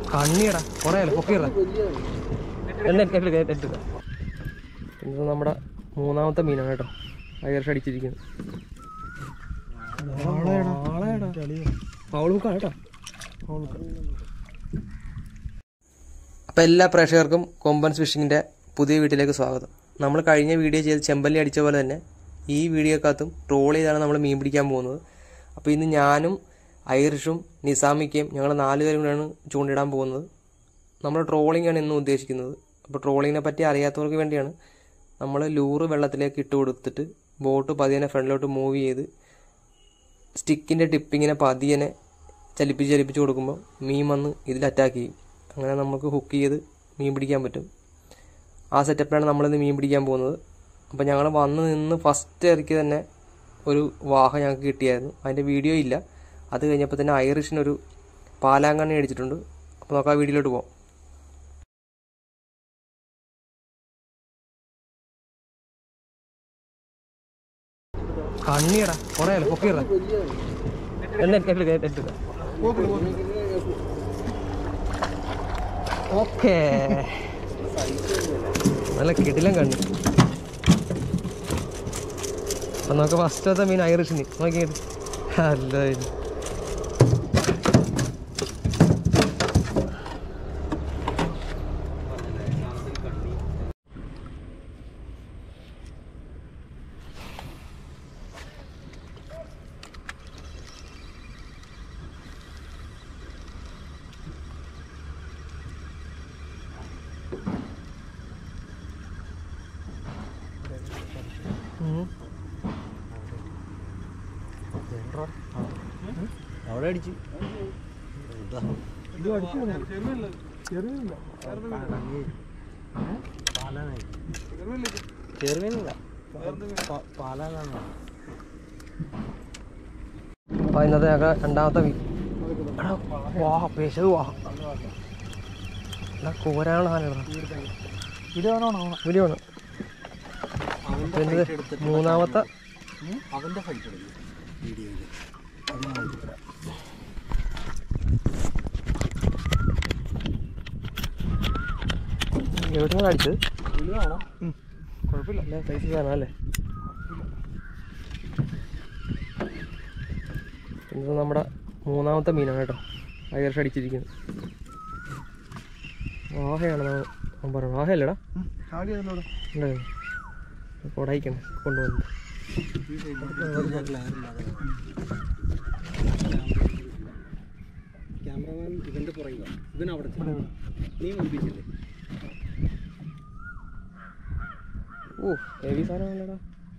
കണ്ണിയടാ കുറേ അല്ലേ പൊക്കിയടാ എന്നെ എടുക്ക എടുക്ക ഇത് നമ്മുടെ മൂന്നാമത്തെ മീനാണ് കേട്ടോ അയർഷ അടിച്ചിരിക്കുന്നത് വാളയടാ പൗളുക്കാ കേട്ടോ അപ്പം എല്ലാ പ്രേക്ഷകർക്കും കൊമ്പൻസ് ഫിഷിങ്ങിൻ്റെ പുതിയ വീട്ടിലേക്ക് സ്വാഗതം നമ്മൾ കഴിഞ്ഞ വീഡിയോ ചെയ്ത് ചെമ്പല്ലി അടിച്ച പോലെ തന്നെ ഈ വീഡിയോക്കകത്തും ട്രോൾ ചെയ്താണ് നമ്മൾ മീൻ പിടിക്കാൻ പോകുന്നത് അപ്പോൾ ഇന്ന് ഞാനും ഐറിഷും നിസാമിക്കയും ഞങ്ങൾ നാല് പേരും കൂടെയാണ് ചൂണ്ടിടാൻ പോകുന്നത് നമ്മൾ ട്രോളിംഗ് ആണ് ഇന്ന് ഉദ്ദേശിക്കുന്നത് അപ്പോൾ ട്രോളിങ്ങിനെ പറ്റി അറിയാത്തവർക്ക് വേണ്ടിയാണ് നമ്മൾ ലൂറ് വെള്ളത്തിലേക്ക് ഇട്ട് കൊടുത്തിട്ട് ബോട്ട് പതിയെ ഫ്രണ്ടിലോട്ട് മൂവ് ചെയ്ത് സ്റ്റിക്കിൻ്റെ ടിപ്പിങ്ങിനെ പതിയെ ചലിപ്പിച്ച് ചലിപ്പിച്ച് കൊടുക്കുമ്പോൾ മീൻ വന്ന് ഇതിൽ അറ്റാക്ക് ചെയ്യും അങ്ങനെ നമുക്ക് ഹുക്ക് ചെയ്ത് മീൻ പിടിക്കാൻ പറ്റും ആ സെറ്റപ്പിലാണ് നമ്മളിന്ന് മീൻ പിടിക്കാൻ പോകുന്നത് അപ്പോൾ ഞങ്ങൾ വന്ന് നിന്ന് ഫസ്റ്റ് ഇറക്കി തന്നെ ഒരു വാഹ ഞങ്ങൾക്ക് കിട്ടിയായിരുന്നു അതിൻ്റെ വീഡിയോ ഇല്ല അത് കഴിഞ്ഞപ്പോൾ തന്നെ ഐറിഷിനൊരു പാലാങ്കണ്ണി അടിച്ചിട്ടുണ്ട് അപ്പോൾ നമുക്ക് ആ വീഡിയോയിലോട്ട് പോകാം കണ്ണിയടാ കുറേ അല്ലേ പൊക്കിയടാ എന്നെ എടുക്ക എടുക്ക ഓക്കേ നല്ല കിടിലം കണ്ണി അപ്പൊ നമുക്ക് ഫസ്റ്റത്തെ മീൻ ഐറിഷിന് നോക്കിയിട്ട് അല്ല ഇത്. ഉം. അവിടെ അടിച്ചു ചെറുമീനില്ല പാലാന്നാണ് അപ്പൊ ഇന്നത്തെ ഞങ്ങൾ രണ്ടാമത്തെ മീൻ എടാ വാഹ പേശത് വാഹ എടാ കോരാനുള്ള സാധനം ഇത് വേണോ വലിയാണ് മൂന്നാമത്തെ അവന്റെ ഫൈറ്റ് എടുക്കും വീഡിയോയിൽ എവിടെയാണ് അടിച്ചത് വലുതാണോ കുഴപ്പമില്ല അല്ലേ സൈസ് സാധനം അല്ലേ ഇത് നമ്മുടെ മൂന്നാമത്തെ മീനാണ് കേട്ടോ അയർഷ അടിച്ചിരിക്കുന്നത് വാഹയാണ് നമ്മൾ പറയുന്നത് വാഹയല്ലേടാ ഉണ്ട് കൊടായിക്കണേ കൊണ്ടുവന്നത് ക്യാമറമാൻ ഇവന്റെ പുറകില ഇവൻ അവിടെ നീ മുമ്പിച്ചില്ലേ ഓ ഹെവി സാധനമല്ലടാ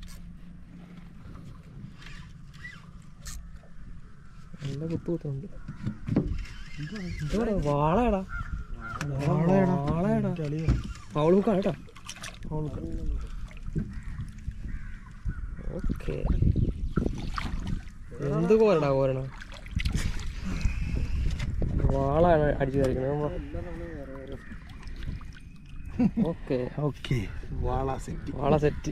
നല്ല കുത്തു കുത്തുന്നുണ്ട് എന്തുവാടാ വാളയടാ വാളയടാ പൗളുക്കാ കേട്ടോ ഓക്കെ എന്ത് കോരടാ കോരണ വാളാണ് അടിച്ചു തരിക്കുന്നത് ഓക്കെ ഓക്കെ വാള സെറ്റ് വാള സെറ്റ്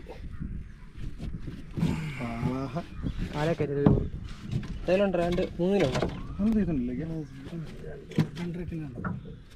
വാള ആലൊക്കെ എന്തായാലും ഉണ്ട് രണ്ട് മൂന്നിലുണ്ടോ അത് ഇതുണ്ടല്ലേ